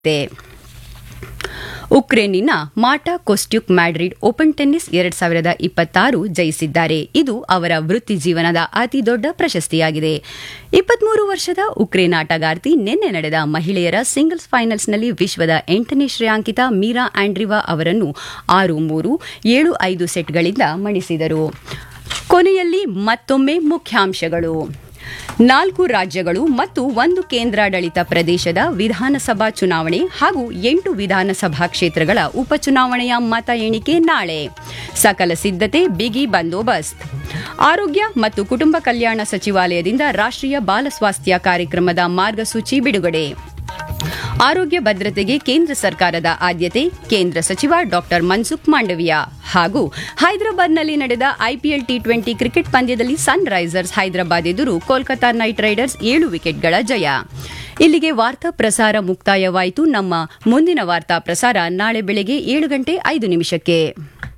ಉಕ್ರೇನಿನ Marta Kostyuk Madrid open tennis ಎರಡ್ ಸಾವಿರದ ಇಪ್ಪತ್ತಾರು ಜಯಿಸಿದ್ದಾರೆ ಇದು ಅವರ ವೃತ್ತಿ ಜೀವನದ ಅತಿ ದೊಡ್ಡ ಪ್ರಶಸ್ತಿಯಾಗಿದೆ ಇಪ್ಪತ್ಮೂರು ವರ್ಷದ ಉಕ್ರೇನ್ ಆಟಗಾರ್ತಿ ನಿನ್ನೆ ನಡೆದ ಮಹಿಳೆಯರ ಸಿಂಗಲ್ಸ್ ಫೈನಲ್ಸ್ನಲ್ಲಿ ವಿಶ್ವದ ಎಂಟನೇ ಶ್ರೇಯಾಂಕಿತ ಮೀರಾ ಆಂಡ್ರಿವಾ ಅವರನ್ನು ಆರು ಮೂರು ಏಳು ಐದು ಸೆಟ್ಗಳಿಂದ ಮಣಿಸಿದರು ಕೊನೆಯಲ್ಲಿ ಮತ್ತೊಮ್ಮೆ ಮುಖ್ಯಾಂಶಗಳು ನಾಲ್ಕು ರಾಜ್ಯಗಳು ಮತ್ತು ಒಂದು ಕೇಂದ್ರಾಡಳಿತ ಪ್ರದೇಶದ ವಿಧಾನಸಭಾ ಚುನಾವಣೆ ಹಾಗೂ ಎಂಟು ವಿಧಾನಸಭಾ ಕ್ಷೇತ್ರಗಳ ಉಪಚುನಾವಣೆಯ ಮತ ಎಣಿಕೆ ನಾಳೆ ಸಕಲ ಸಿದ್ಧತೆ ಬಿಗಿ ಬಂದೋಬಸ್ತ್ ಆರೋಗ್ಯ ಮತ್ತು ಕುಟುಂಬ ಕಲ್ಯಾಣ ಸಚಿವಾಲಯದಿಂದ ರಾಷ್ಟ್ರೀಯ ಬಾಲ ಸ್ವಾಸ್ಥ್ಯ ಕಾರ್ಯಕ್ರಮದ ಮಾರ್ಗಸೂಚಿ ಬಿಡುಗಡೆ ಆರೋಗ್ಯ ಭದ್ರತೆಗೆ ಕೇಂದ್ರ ಸರ್ಕಾರದ ಆದ್ಯತೆ ಕೇಂದ್ರ ಸಚಿವ ಡಾಕ್ಟರ್ ಮನ್ಸುಖ್ ಮಾಂಡವಿಯಾ ಹಾಗೂ ಹೈದರಾಬಾದ್ನಲ್ಲಿ ನಡೆದ ಐಪಿಎಲ್ ಟಿ ಟ್ವೆಂಟಿ ಕ್ರಿಕೆಟ್ ಪಂದ್ಯದಲ್ಲಿ ಸನ್ ರೈಸರ್ಸ್ ಹೈದರಾಬಾದ್ ಎದುರು ಕೋಲ್ಕತಾ ನೈಟ್ ರೈಡರ್ಸ್ ಏಳು ವಿಕೆಟ್ಗಳ ಜಯ ಇಲ್ಲಿಗೆ ವಾರ್ತಾ ಪ್ರಸಾರ ಮುಕ್ತಾಯವಾಯಿತು ನಮ್ಮ ಮುಂದಿನ ವಾರ್ತಾ ಪ್ರಸಾರ ನಾಳೆ ಬೆಳಗ್ಗೆ ಏಳು ಗಂಟೆ ಐದು ನಿಮಿಷಕ್ಕೆ